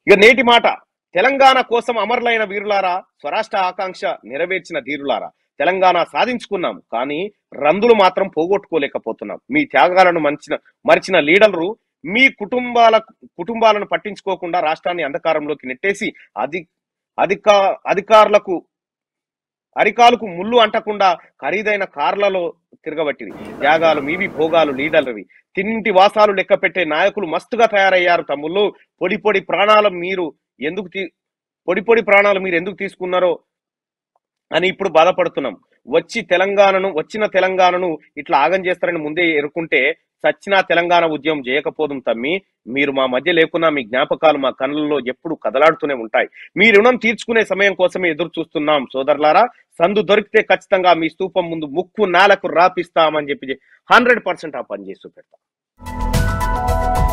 ఇక నేటి మాట తెలంగాణ కోసం అమరులైన వీరులారా స్వరాష్ట్ర ఆకాంక్ష నెరవేర్చిన ధీరులారా తెలంగాణ సాధించుకున్నాం కానీ రందులు మాత్రం పోగొట్టుకోలేకపోతున్నాం మీ త్యాగాలను మంచిన మరిచిన లీడర్లు మీ కుటుంబాల కుటుంబాలను పట్టించుకోకుండా రాష్ట్రాన్ని అంధకారంలోకి నెట్టేసి అధి అధిక అధికారులకు అరికాలకు ముళ్ళు అంటకుండా ఖరీదైన కార్లలో తిరగబట్టింది త్యాగాలు మీవి భోగాలు లీడర్లవి తింటి వాసాలు లెక్క పెట్టే నాయకులు మస్తుగా తయారయ్యారు తమ్ముళ్ళు పొడి పొడి ప్రాణాలు మీరు ఎందుకు తీ పొడి పొడి ప్రాణాలు మీరు ఎందుకు తీసుకున్నారో అని ఇప్పుడు బాధపడుతున్నాం వచ్చి తెలంగాణను వచ్చిన తెలంగాణను ఇట్లా ఆగం చేస్తారని ముందే ఎరుకుంటే సచ్చినా తెలంగాణ ఉద్యమం చేయకపోదు తమ్మి మీరు మా మధ్య లేకున్నా మీ జ్ఞాపకాలు మా కళ్ళల్లో ఎప్పుడు కదలాడుతూనే ఉంటాయి మీ రుణం తీర్చుకునే సమయం కోసమే ఎదురు చూస్తున్నాం సోదరులారా సందు దొరికితే ఖచ్చితంగా మీ స్తూపం ముందు ముక్కు నాలకు రాపిస్తామని చెప్పి హండ్రెడ్ పర్సెంట్ ఆ పని చేసి పెడతాం